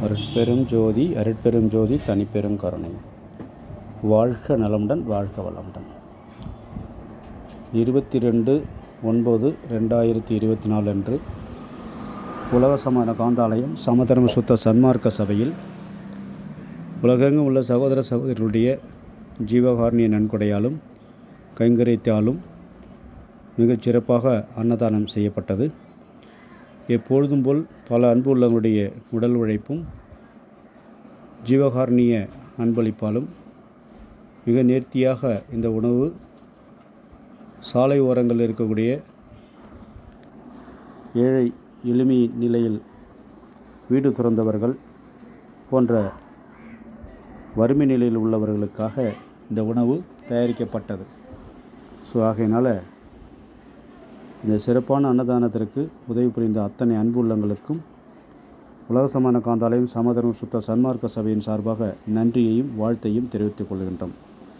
அருட்பெரும் ஜோதி அருட்பெரும் ஜோதி தனிப்பெரும் கருணை வாழ்க நலமுடன் வாழ்க வளமுடன் இருபத்தி ரெண்டு ஒன்பது ரெண்டாயிரத்தி இருபத்தி நாலு அன்று உலக சமான காந்தாலயம் சமதர்ம சுத்த சன்மார்க்க சபையில் உலகெங்கும் உள்ள சகோதர சகோதரிகளுடைய ஜீவகாரணிய நன்கொடையாலும் கைங்கரியத்தாலும் மிகச் சிறப்பாக அன்னதானம் செய்யப்பட்டது எப்பொழுதும் போல் பல அன்பு உள்ளவங்களுடைய உடல் உழைப்பும் ஜீவகாரணிய அன்பளிப்பாலும் மிக நேர்த்தியாக இந்த உணவு சாலை ஓரங்களில் இருக்கக்கூடிய ஏழை எளிமை நிலையில் வீடு துறந்தவர்கள் போன்ற வறுமை நிலையில் உள்ளவர்களுக்காக இந்த உணவு தயாரிக்கப்பட்டது ஸோ ஆகையினால் இந்த சிறப்பான அன்னதானத்திற்கு உதவி புரிந்த அத்தனை அன்பு உள்ளங்களுக்கும் உலக சமான காந்தாலயம் சமதர்ம சுத்த சன்மார்க்க சபையின் சார்பாக நன்றியையும் வாழ்த்தையும் தெரிவித்துக் கொள்கின்றோம்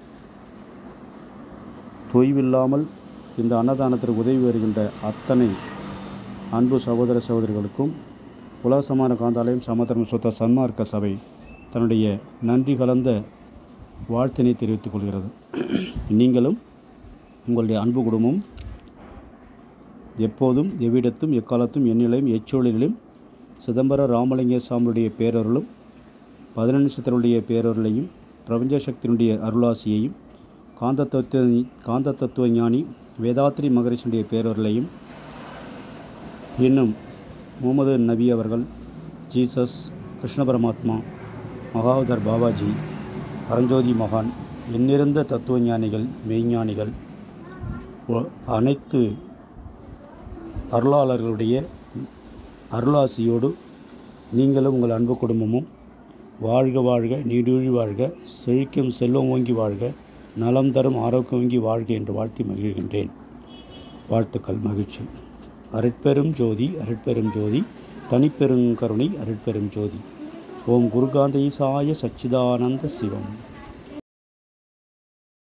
தொய்வில்லாமல் இந்த அன்னதானத்திற்கு உதவி வருகின்ற அத்தனை அன்பு சகோதர சகோதரிகளுக்கும் உலக சமான காந்தாலயம் சமதர்ம சுத்த சன்மார்க்க சபை தன்னுடைய நன்றி கலந்த வாழ்த்தினை தெரிவித்துக் கொள்கிறது நீங்களும் உங்களுடைய அன்பு குடும்பம் எப்போதும் எவ்விடத்தும் எக்காலத்தும் எந்நிலையும் எச்சூழலிலும் சிதம்பர ராமலிங்க சாமியுடைய பேரருளும் பதினெண்சத்தினுடைய பேரருளையும் பிரபஞ்ச சக்தியினுடைய அருளாசியையும் காந்த தத்துவ காந்த தத்துவ ஞானி வேதாத்ரி மகரிஷனுடைய பேரருளையும் இன்னும் முகமது நபி அவர்கள் ஜீசஸ் கிருஷ்ண பரமாத்மா மகாவதர் பாபாஜி பரஞ்சோதி மகான் எண்ணிறந்த தத்துவ ஞானிகள் மெய்ஞானிகள் ஒ- அனைத்து அருளாளர்களுடைய அருளாசியோடு நீங்களும் உங்கள் அன்பு குடும்பமும் வாழ்க வாழ்க நீடூழி வாழ்க செழிக்கும் செல்வம் ஓங்கி வாழ்க நலம் தரும் ஆரோக்கியம் ஓங்கி வாழ்க என்று வாழ்த்தி மகிழ்கின்றேன் வாழ்த்துக்கள் மகிழ்ச்சி அருட்பெரும் ஜோதி அருட்பெரும் ஜோதி தனிப்பெருங்கருணை அருட்பெரும் ஜோதி ஓம் குருகாந்த ஈசாய சச்சிதானந்த சிவம்